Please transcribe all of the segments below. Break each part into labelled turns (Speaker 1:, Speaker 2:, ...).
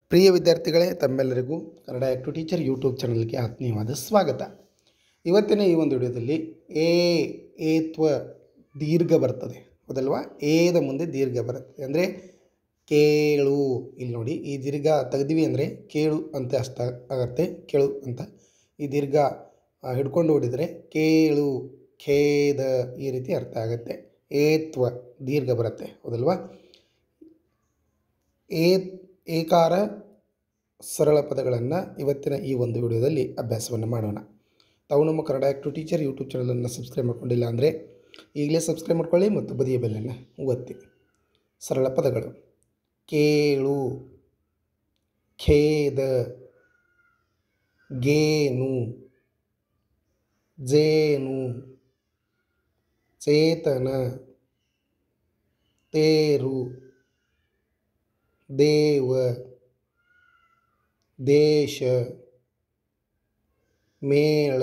Speaker 1: ಪ್ರಿಯ ವಿದ್ಯಾರ್ಥಿಗಳೇ ತಮ್ಮೆಲ್ಲರಿಗೂ Kannada act teacher YouTube ಚಾನಲ್ಗೆ ಆತ್ಮೀಯವಾದ ಸ್ವಾಗತ ಇವತ್ತಿನ ಈ ಒಂದು ವಿಡಿಯೋದಲ್ಲಿ ಏ ಏತ್ವ ದೀರ್ಘ ಬರ್ತದೆ ಹೌದಲ್ವಾ ಏದ ಮುಂದೆ ದೀರ್ಘ ಬರುತ್ತೆ ಅಂದರೆ ಕೇಳು ಇಲ್ಲಿ ನೋಡಿ ಈ ದೀರ್ಘ ತೆಗ್ದಿವಿ ಅಂದರೆ ಕೇಳು ಅಂತ ಅಷ್ಟ ಆಗತ್ತೆ ಕೇಳು ಅಂತ ಈ ದೀರ್ಘ ಆ, ಹಿಡ್ಕೊಂಡು ಓಡಿದರೆ ಕೇಳು ಖೇದ ಈ ರೀತಿ ಅರ್ಥ ಆಗುತ್ತೆ ಏತ್ವ ದೀರ್ಘ ಬರುತ್ತೆ ಹೌದಲ್ವಾ ಏ ಏಕಾರ ಸರಳ ಪದಗಳನ್ನು ಇವತ್ತಿನ ಈ ಒಂದು ವಿಡಿಯೋದಲ್ಲಿ ಅಭ್ಯಾಸವನ್ನು ಮಾಡೋಣ ತಾವು ನಮ್ಮ ಕನ್ನಡ ಆ್ಯಕ್ಟು ಟೀಚರ್ ಯೂಟ್ಯೂಬ್ ಚಾನಲನ್ನು ಸಬ್ಸ್ಕ್ರೈಬ್ ಮಾಡ್ಕೊಂಡಿಲ್ಲ ಅಂದರೆ ಈಗಲೇ ಸಬ್ಸ್ಕ್ರೈಬ್ ಮಾಡ್ಕೊಳ್ಳಿ ಮತ್ತು ಬದಿಯ ಬೆಲ್ಲನ್ನು ಒತ್ತಿ ಸರಳ ಪದಗಳು ಕೇಳು ಖೇದ ಗೇನು ಜೇನು ಚೇತನ ತೇರು ದೇವ ದೇಶ ಮೇಳ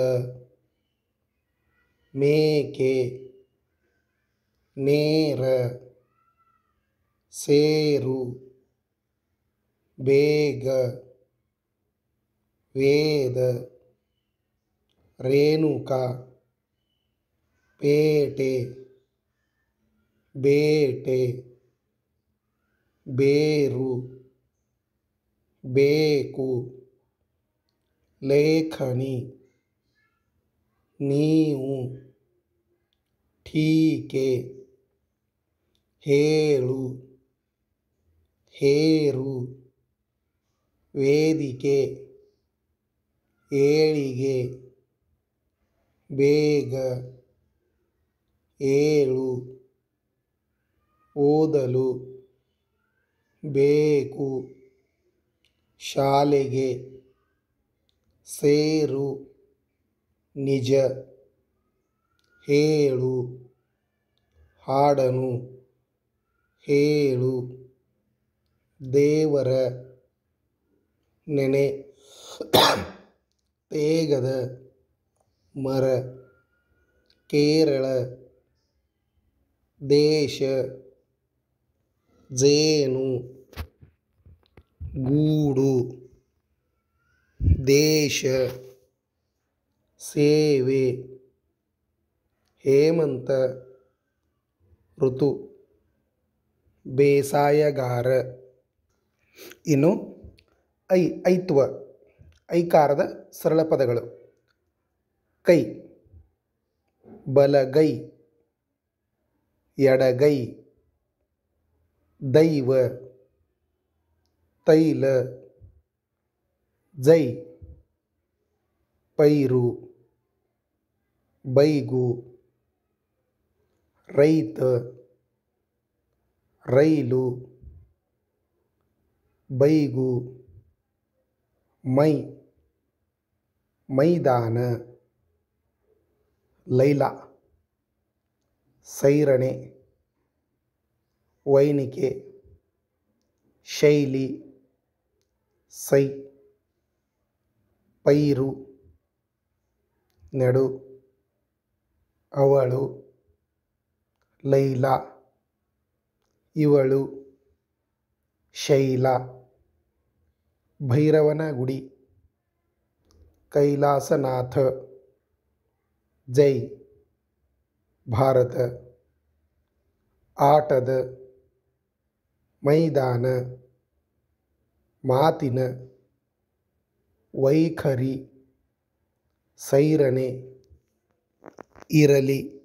Speaker 1: ಮೇಕೆ ನೇರ ಸೇರು ಬೇಗ ವೇದ ರೇಣುಕಾ ಪೇಟೆ ಬೇಟೆ ಬೇರು ಬೇಕು ಲೇಖನಿ ನೀವು ಟೀಕೆ ಹೇಳು ಹೇರು ವೇದಿಕೆ ಏಳಿಗೆ ಬೇಗ ಏಳು ಓದಲು ಬೇಕು ಶಾಲೆಗೆ ಸೇರು ನಿಜ ಹೇಳು ಹಾಡನು ಹೇಳು ದೇವರ ನೆನೆ ತೇಗದ ಮರ ಕೇರಳ ದೇಶ ಜೇನು ಗೂಡು ದೇಶ ಸೇವೆ ಹೇಮಂತ ಋತು ಬೇಸಾಯಗಾರ ಇನ್ನು ಐ ಐತ್ವ ಐಕಾರದ ಸರಳ ಪದಗಳು ಕೈ ಬಲಗೈ ಎಡಗೈ ದೈವ ತೈಲ ಜೈ ಪೈರು ಬೈಗು ರೈತ ರೈಲು ಬೈಗು ಮೈ ಮೈದಾನ ಲೈಲಾ ಸೈರಣೆ ವೈನಿಕೆ ಶೈಲಿ ಸೈ ಪೈರು ನೆಡು ಅವಳು ಲೈಲಾ ಇವಳು ಶೈಲ ಭೈರವನ ಗುಡಿ ಕೈಲಾಸನಾಥ ಜೈ ಭಾರತ ಆಟದ ಮೈದಾನ ಮಾತಿನ ವೈಖರಿ ಸೈರಣೆ ಇರಲಿ